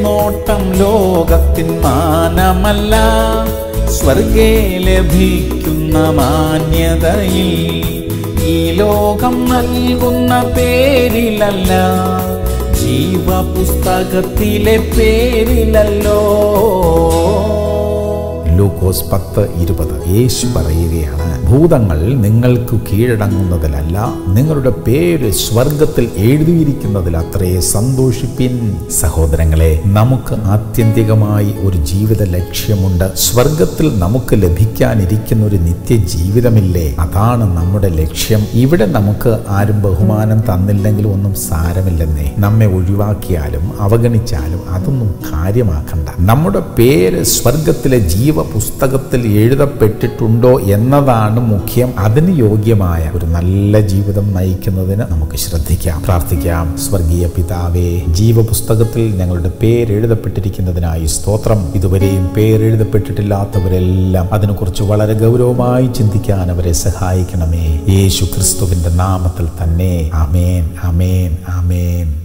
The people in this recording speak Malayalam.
നോട്ടം ലോകത്തിൻ മാനമല്ല സ്വർഗേ ലഭിക്കുന്ന മാന്യതയിൽ ഈ ലോകം നൽകുന്ന പേരിലല്ല ജീവപുസ്തകത്തിലെ പേരിലല്ലോ ലൂക്കോസ് പത്ത് ഇരുപത് യേശു പറയുകയാണ് ഭൂതങ്ങൾ നിങ്ങൾക്ക് കീഴടങ്ങുന്നതിലല്ല നിങ്ങളുടെ പേര് സ്വർഗത്തിൽ എഴുതിയിരിക്കുന്നതിൽ അത്രേ സന്തോഷിപ്പിൻ സഹോദരങ്ങളെ നമുക്ക് ആത്യന്തികമായി ഒരു ജീവിത ലക്ഷ്യമുണ്ട് സ്വർഗത്തിൽ നമുക്ക് ലഭിക്കാനിരിക്കുന്ന ഒരു നിത്യ ജീവിതമില്ലേ അതാണ് നമ്മുടെ ലക്ഷ്യം ഇവിടെ നമുക്ക് ആരും ബഹുമാനം തന്നില്ലെങ്കിലും ഒന്നും സാരമില്ലെന്നേ നമ്മെ ഒഴിവാക്കിയാലും അവഗണിച്ചാലും അതൊന്നും കാര്യമാക്കണ്ട നമ്മുടെ പേര് സ്വർഗത്തിലെ ജീവ പുസ്തകത്തിൽ എഴുതപ്പെട്ടിട്ടുണ്ടോ എന്നതാണ് മുഖ്യം അതിന് യോഗ്യമായ ഒരു നല്ല ജീവിതം നയിക്കുന്നതിന് നമുക്ക് ശ്രദ്ധിക്കാം പ്രാർത്ഥിക്കാം സ്വർഗീയ പിതാവേ ജീവപുസ്തകത്തിൽ ഞങ്ങളുടെ പേരെഴുതപ്പെട്ടിരിക്കുന്നതിനായി സ്തോത്രം ഇതുവരെയും പേരെഴുതപ്പെട്ടിട്ടില്ലാത്തവരെല്ലാം അതിനെക്കുറിച്ച് വളരെ ഗൗരവമായി ചിന്തിക്കാൻ അവരെ സഹായിക്കണമേ യേശു ക്രിസ്തുവിന്റെ നാമത്തിൽ തന്നെ അമേൻ അമേൻ അമേൻ